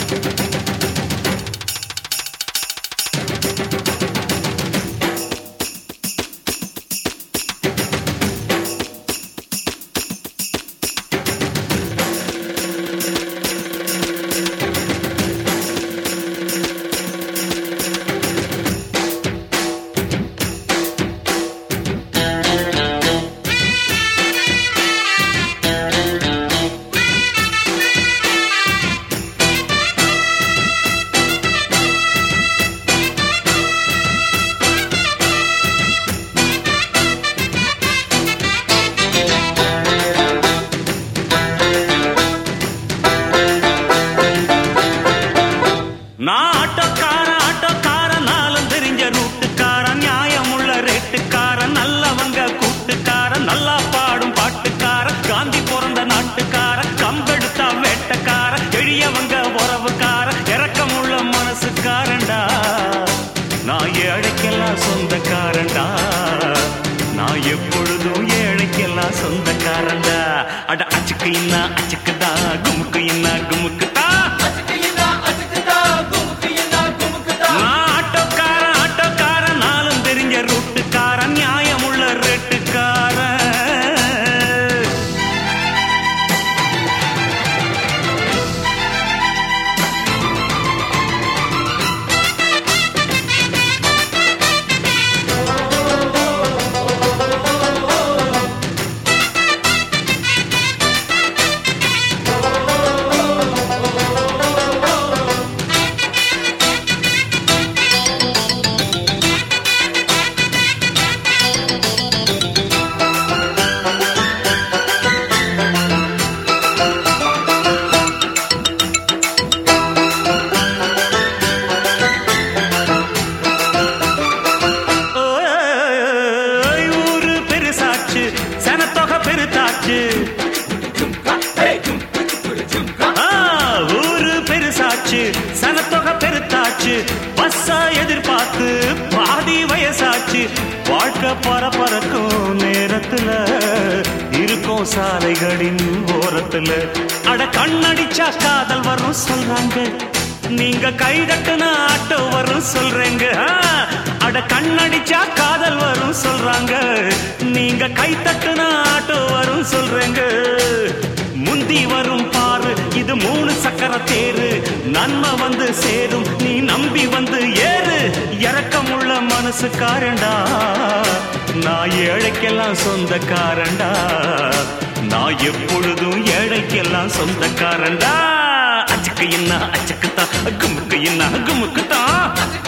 நான் ஆட்டோக்காரன் ஆட்டோக்காரன் நாளும் தெரிஞ்ச ரூட்டுக்காரன் நியாயமுள்ள ரேட்டுக்காரன் நல்லவங்க கூட்டுக்காரன் நல்லா பாடும் பாட்டுக்காரன் காந்தி பிறந்த நாட்டுக்காரன் கம்பெடுத்தா வேட்டக்காரன் எளியவங்க உறவுக்காரன் இறக்கமுள்ள மனசுக்காரன்டா நான் ஏழைக்கெல்லாம் சொந்தக்காரன்டா நான் எப்பொழுதும் ஏழைக்கெல்லாம் சொந்தக்காரன்டா அட அச்சுக்கு இன்னா அச்சுக்குதா குமுக்கு இன்னா குமுக்குதா நான் ஆட்டோக்காரன் ஆட்டோக்காரன் நாளும் தெரிஞ்ச ரூட்டுக்காரன் நியாயமுள்ள ரேட்டுக்காரன் ஓய், ஊரு பெருசாச்சு சனத்தொகை பெருத்தாச்சு ஆ, ஊரு பெருசாச்சு சனத்தொகை பெருத்தாச்சு பஸ்ஸா எதிர்பார்த்து பாதி வயசாச்சு வாழ்க்கை பரபரக்கும் நேரத்துல இருக்கும் சாலைகளின் ஓரத்துல அட கண்ணடிச்சா காதல் வரும் சொல்றாங்க நீங்க கை தட்டுனா ஆட்டோ வரும் சொல்றேங்க ஆ, அட கண்ணடிச்சா காதல் வரும் சொல்றாங்க நீங்க கை தட்டுனா ஆட்டோ வரும் சொல்றேங்க முந்தி வரும் பாரு இது மூணு சக்கர தேரு நன்மை வந்து சேரும் நீ நம்பி வந்து ஏறு இறக்கமுள்ள மனசுக்காரண்டா நான் ஏழைக்கெல்லாம் சொந்தக்காரண்டா நான் எப்பொழுதும் ஏழைக்கெல்லாம் சொந்தக்காரண்டா அச்சுக்கு என்ன அச்சுக்குத்தான் குமுக்கு என்ன குமுக்குத்தான்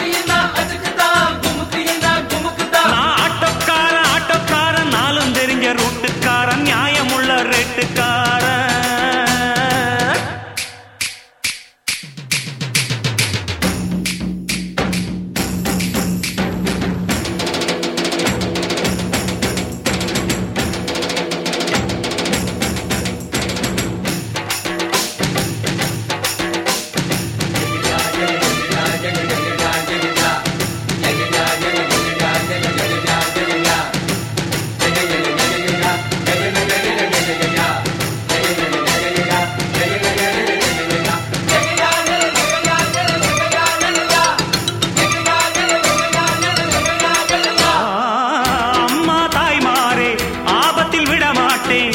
நான் ஆட்டோக்காரன் ஆட்டோக்காரன் நாளும் தெரிஞ்ச ரூட்டுக்காரன் நியாயமுள்ள ரேட்டுக்காரன் ஆ, அம்மா தாய்மாரே ஆபத்தில் விட மாட்டேன்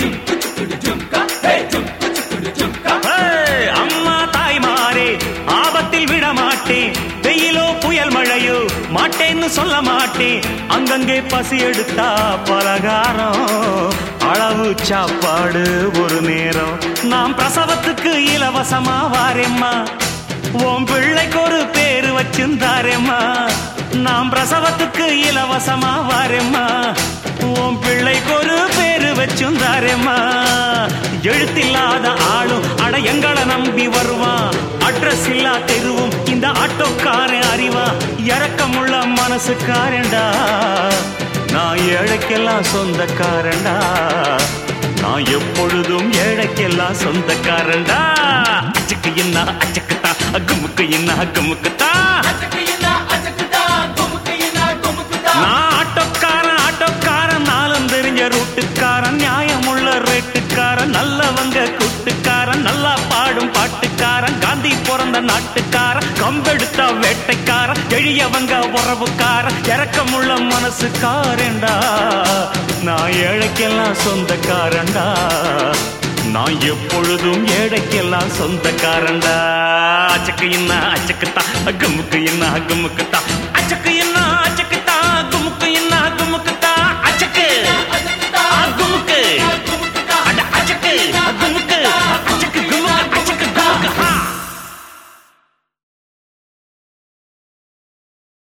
ஏய், அம்மா தாய்மாரே ஆபத்தில் விட மாட்டேன் வெயிலோ புயல் மழையோ மாட்டேன்னு சொல்ல மாட்டேன் அங்கங்கே பசி எடுத்தா பலகாரம் அளவு சாப்பாடு ஒரு நேரம் நாம் பிரசவத்துக்கு இலவசமா வாரேம்மா உன் பிள்ளைக்கு ஒரு பேரு வச்சிருந்தாரேம்மா நாம் பிரசவத்துக்கு இலவசமா வாரேம்மா உன் பிள்ளைக்கு ஒரு பேரு வச்சிருந்தாரேம்மா எழுத்தில்லாத ஆளும் அட எங்களை நம்பி வருவான் அட்ரஸ் இல்லா தெருவும் இந்த ஆட்டோக்காரன் அறிவா இறக்கமுள்ள மனசுக்காரன்டா நான் ஏழைக்கெல்லாம் சொந்தக்காரன்டா நான் எப்பொழுதும் ஏழைக்கெல்லாம் சொந்தக்காரன்டா அச்சுக்கு என்ன அச்சுக்குத்தா அக்குமுக்கு என்ன அக்குமுக்குத்தா நான் ஆட்டோக்காரன் ஆட்டோக்காரன் நாளும் தெரிஞ்ச ரூட்டுக்காரன் நியாயமுள்ள ரேட்டுக்காரன் நல்லவங்க கூட்டுக்காரன் நல்லா பாடும் பாட்டுக்காரன் காந்தி பிறந்த அந்த நாட்டுக்கார கம்பெடுத்த வேட்டைக்கார எளியவங்க உறவுக்கார இறக்கமுள்ள மனசுக்காரண்டா நான் ஏழைக்கெல்லாம் சொந்தக்காரண்டா நான் எப்பொழுதும் ஏழைக்கெல்லாம் சொந்தக்காரண்டா அச்சக்கு என்ன அச்சக்குத்தா அகமுக்கு என்ன அகமுக்குத்தா அச்சக்கு